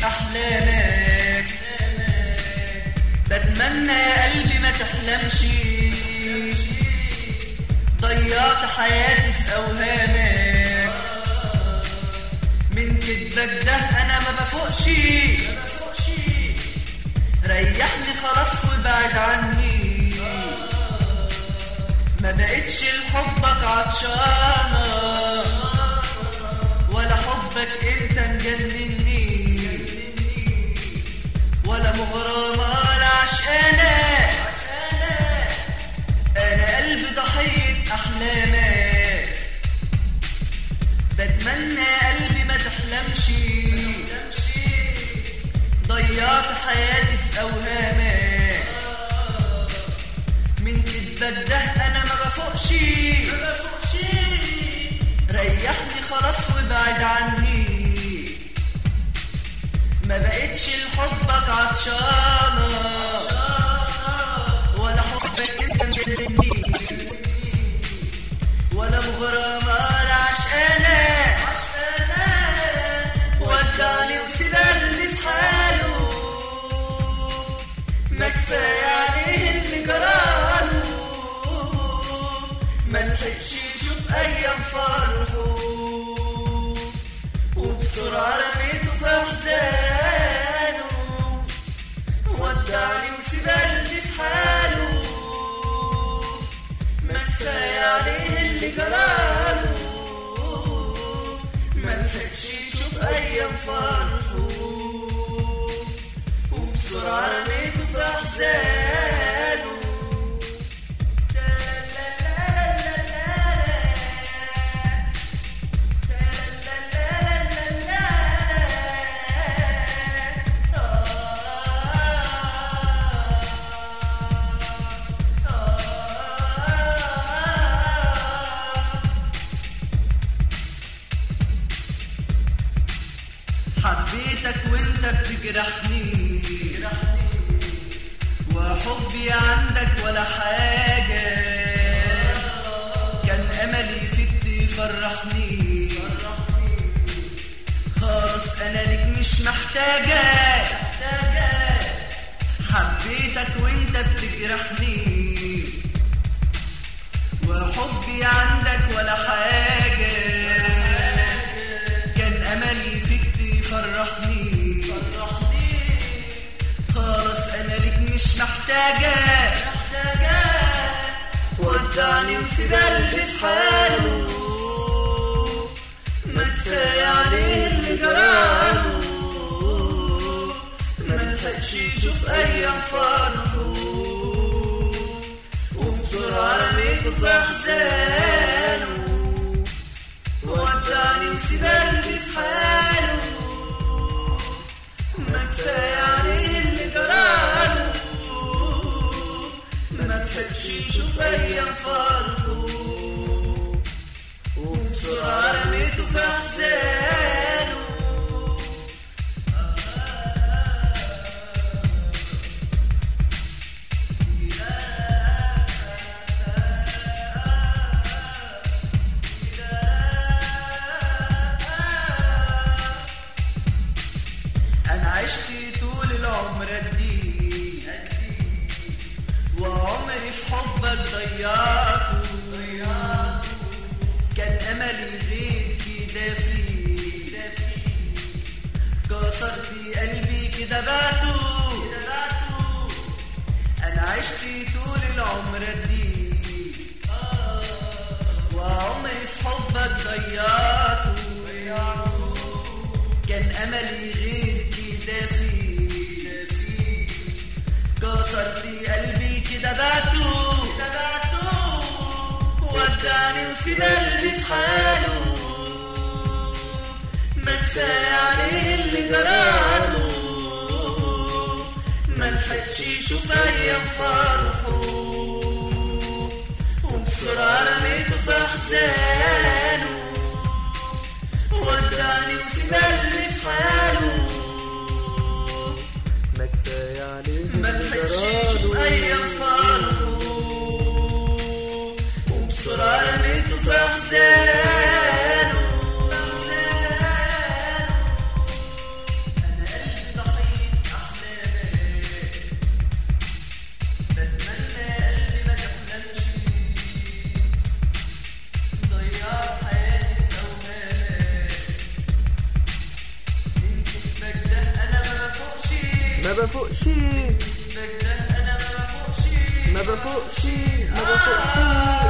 أحلامك بتمنى يا قلبي ما تحلمش ضيعت حياتي في أوهامك من كدبك ده أنا ما بفوقش ريحني خلاص وبعد عني ما بقتش لحبك عطشانة ولا حبك انت مجنني ولا مغرمة ولا عشقانة انا قلبي ضحية احلامك بتمنى قلبي ما تحلمش ضيعت حياتي في اوهامك من كدبك ده انا ما بفوقش ريحني خلاص وابعد عني ما بقتش لحبك عطشانة ولا حبك انت مجنني ولا مغرمة ولا عشقانة ودعني وسيبني في حاله ما كفاية عليه اللي جراله ما لحقش يشوف ايام فرحه وبسرعة رميته في احزانه ودعني وسيبني في حاله ما كفاية عليه اللي جراله ما لحقش يشوف ايام فرحه وبسرعة رميته في احزانه حبيتك وانت بتجرحني وحبي عندك ولا حاجة كان أملي فيك تفرحني خلاص أنا لك مش محتاجة حبيتك وانت بتجرحني وحبي عندك ولا حاجة كان أملي فيك تفرحني خلاص أنا لك مش محتاجة ودعني وسيب قلبي في حاله ما كفاية عليه اللي جراله ما لحقش يشوف أيام فرحه وبسرعة رميته في أحزانه ودعني وسيب قلبي في حاله ما كفاية عليه اللي جراله ما لحقش يشوف أيام فرحه وبسرعة رميته في أحزانه أنا عشت طول العمر جديد وعمري في حبك ضيعته كان أملي غير كده فيه كسرت قلبي كده بعته أنا عشت طول العمر جديد وعمري في حبك ضيعته كان أملي غير كده فيه كسرت قلبي كده بعته ودعني وسيب قلبي في حاله ما كفاية عليه اللي جراله ما لحقش يشوف أيام فرحه وبسرعة رميته في أحزانه ودعني وسيب قلبي في حاله ما كفاية عليه ما لحقش يشوف أيام فرحه وبسرعة رميته في أحزانه أنا قلبي بفوقش ما بفوقش ما بفوقش